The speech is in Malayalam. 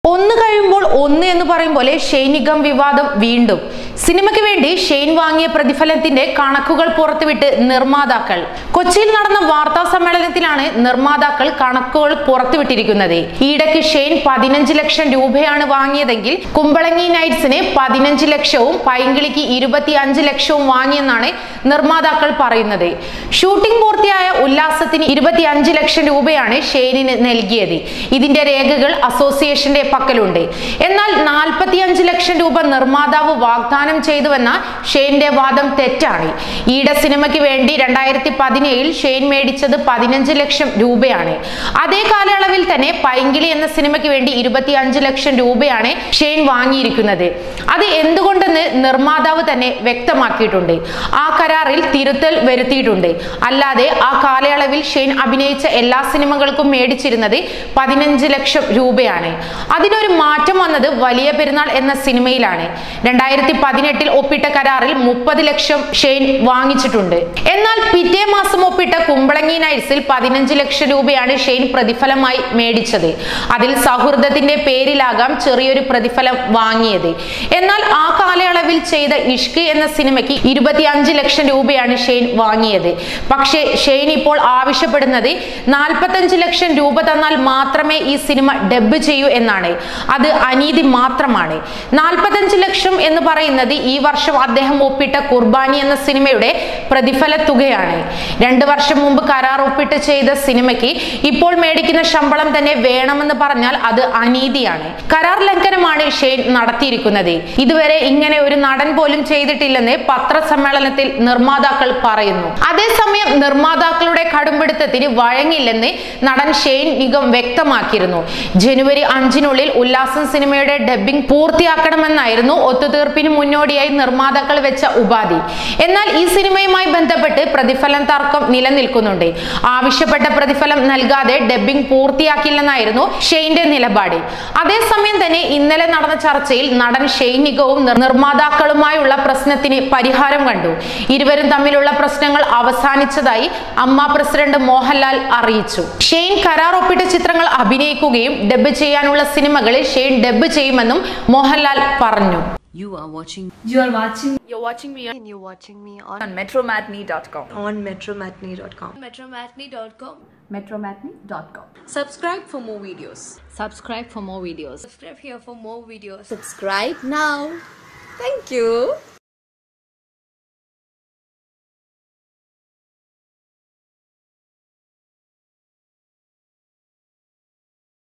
ഒന്ന് കഴിയുമ്പോൾ ഒന്ന് എന്ന് പറയും പോലെ ഷെയ്ൻ നിഗം വിവാദം വീണ്ടും സിനിമയ്ക്ക് വേണ്ടി ഷെയ്ൻ വാങ്ങിയ പ്രതിഫലത്തിന്റെ കണക്കുകൾ പുറത്തുവിട്ട് നിർമ്മാതാക്കൾ കൊച്ചിയിൽ നടന്ന വാർത്താ സമ്മേളനത്തിലാണ് നിർമ്മാതാക്കൾ കണക്കുകൾ പുറത്തുവിട്ടിരിക്കുന്നത് ഈയിടയ്ക്ക് ഷെയ്ൻ പതിനഞ്ച് ലക്ഷം രൂപയാണ് വാങ്ങിയതെങ്കിൽ കുമ്പളങ്ങി നൈറ്റ്സിന് പതിനഞ്ച് ലക്ഷവും പൈങ്കിളിക്ക് ഇരുപത്തി അഞ്ച് ലക്ഷവും വാങ്ങിയെന്നാണ് നിർമ്മാതാക്കൾ പറയുന്നത് ഷൂട്ടിംഗ് പൂർത്തിയായ ഉല്ലാസത്തിന് ഇരുപത്തി അഞ്ച് ലക്ഷം രൂപയാണ് ഷെയ്നിന് നൽകിയത് ഇതിന്റെ രേഖകൾ അസോസിയേഷന്റെ പക്കലുണ്ട് എന്നാൽ നാൽപ്പത്തിയഞ്ച് ലക്ഷം രൂപ നിർമ്മാതാവ് വാഗ്ദാനം ചെയ്തുവെന്ന ഷെയ്ന്റെ വാദം തെറ്റാണ് ഈട സിനിമയ്ക്ക് വേണ്ടി രണ്ടായിരത്തി പതിനേഴിൽ ഷെയ്ൻ മേടിച്ചത് പതിനഞ്ച് ലക്ഷം രൂപയാണ് അതേ കാലയളവിൽ തന്നെ പൈങ്കിളി എന്ന സിനിമയ്ക്ക് വേണ്ടി ഇരുപത്തി അഞ്ച് ലക്ഷം രൂപയാണ് ഷെയ്ൻ വാങ്ങിയിരിക്കുന്നത് അത് എന്തുകൊണ്ടെന്ന് നിർമ്മാതാവ് തന്നെ വ്യക്തമാക്കിയിട്ടുണ്ട് ആ കരാറിൽ തിരുത്തൽ വരുത്തിയിട്ടുണ്ട് അല്ലാതെ ആ കാലയളവിൽ ഷെയ്ൻ അഭിനയിച്ച എല്ലാ സിനിമകൾക്കും മേടിച്ചിരുന്നത് പതിനഞ്ച് ലക്ഷം രൂപയാണ് അതിനൊരു മാറ്റം വന്നത് വലിയ പെരുന്നാൾ എന്ന സിനിമയിലാണ് രണ്ടായിരത്തി പതിനെട്ടിൽ ഒപ്പിട്ട കരാറിൽ മുപ്പത് ലക്ഷം ഷെയ്ൻ വാങ്ങിച്ചിട്ടുണ്ട് എന്നാൽ പിറ്റേ മാസം ഒപ്പിട്ട കുമ്പളങ്ങി നൈറ്റ്സിൽ പതിനഞ്ച് ലക്ഷം രൂപയാണ് ഷെയ്ൻ പ്രതിഫലമായി മേടിച്ചത് അതിൽ സൗഹൃദത്തിന്റെ പേരിലാകാം ചെറിയൊരു പ്രതിഫലം വാങ്ങിയത് എന്നാൽ ആ കാലയളവിൽ ചെയ്ത ഇഷ്ക് എന്ന സിനിമയ്ക്ക് ഇരുപത്തിയഞ്ച് ലക്ഷം രൂപയാണ് ഷെയ്ൻ വാങ്ങിയത് പക്ഷേ ഷെയ്ൻ ഇപ്പോൾ ആവശ്യപ്പെടുന്നത് നാൽപ്പത്തഞ്ച് ലക്ഷം രൂപ തന്നാൽ മാത്രമേ ഈ സിനിമ ഡബ് ചെയ്യൂ എന്നാണ് അത് അനീതി മാത്രമാണ് നാൽപ്പത്തഞ്ച് ലക്ഷം എന്ന് പറയുന്നത് ഈ വർഷം അദ്ദേഹം ഒപ്പിട്ട കുർബാനി എന്ന സിനിമയുടെ പ്രതിഫല തുകയാണ് രണ്ടു വർഷം മുമ്പ് കരാർ ഒപ്പിട്ട് ചെയ്ത സിനിമയ്ക്ക് ഇപ്പോൾ മേടിക്കുന്ന ശമ്പളം തന്നെ വേണമെന്ന് പറഞ്ഞാൽ അത് അനീതിയാണ് കരാർ ലംഘനമാണ് ഷെയ്ൻ നടത്തിയിരിക്കുന്നത് ഇതുവരെ ഇങ്ങനെ ഒരു നടൻ പോലും ചെയ്തിട്ടില്ലെന്ന് പത്രസമ്മേളനത്തിൽ നിർമ്മാതാക്കൾ പറയുന്നു അതേസമയം നിർമ്മാതാക്കളുടെ കടുംപിടുത്തത്തിന് വഴങ്ങില്ലെന്ന് നടൻ ഷെയ്ൻ നിഗം വ്യക്തമാക്കിയിരുന്നു ജനുവരി അഞ്ചിനുള്ളിൽ ഉല്ലാസം സിനിമയുടെ ഡബ്ബിംഗ് പൂർത്തിയാക്കണമെന്നായിരുന്നു ഒത്തുതീർപ്പിന് മുന്നോടിയായി നിർമ്മാതാക്കൾ വെച്ച ഉപാധി എന്നാൽ ഈ സിനിമയുമായി ബന്ധപ്പെട്ട് പ്രതിഫലം തർക്കം നിലനിൽക്കുന്നുണ്ട് ആവശ്യപ്പെട്ട പ്രതിഫലം നൽകാതെ ഡബ്ബിംഗ് പൂർത്തിയാക്കില്ലെന്നായിരുന്നു ഷെയ്ന്റെ നിലപാട് അതേസമയം തന്നെ ഇന്നലെ നടന്ന ചർച്ചയിൽ നടൻ ഷെയ്ൻ നിഗവും നിർ- നിർമ്മാതാക്കളുമായുള്ള പ്രശ്നത്തിന് പരിഹാരം കണ്ടു ഇരുവരും തമ്മിലുള്ള പ്രശ്നങ്ങൾ അവസാനിച്ചതായി അമ്മ പ്രസിഡന്റ് മോഹൻലാൽ അറിയിച്ചു ഷെയ്ൻ കരാർ ഒപ്പിട്ട ചിത്രങ്ങൾ അഭിനയിക്കുകയും ഡബ് ചെയ്യാനുള്ള സിനിമകളിൽ ഷെയ്ൻ ഡബ് ചെയ്യുമെന്നും മോഹൻലാൽ പറഞ്ഞു You are watching You are watching You're watching me on, and you're watching me on, on metromatney.com. on metromatney.com. Metromatney.com. metromatney.com. Subscribe for more videos. Subscribe for more videos. Subscribe here for more videos. Subscribe now. Thank you.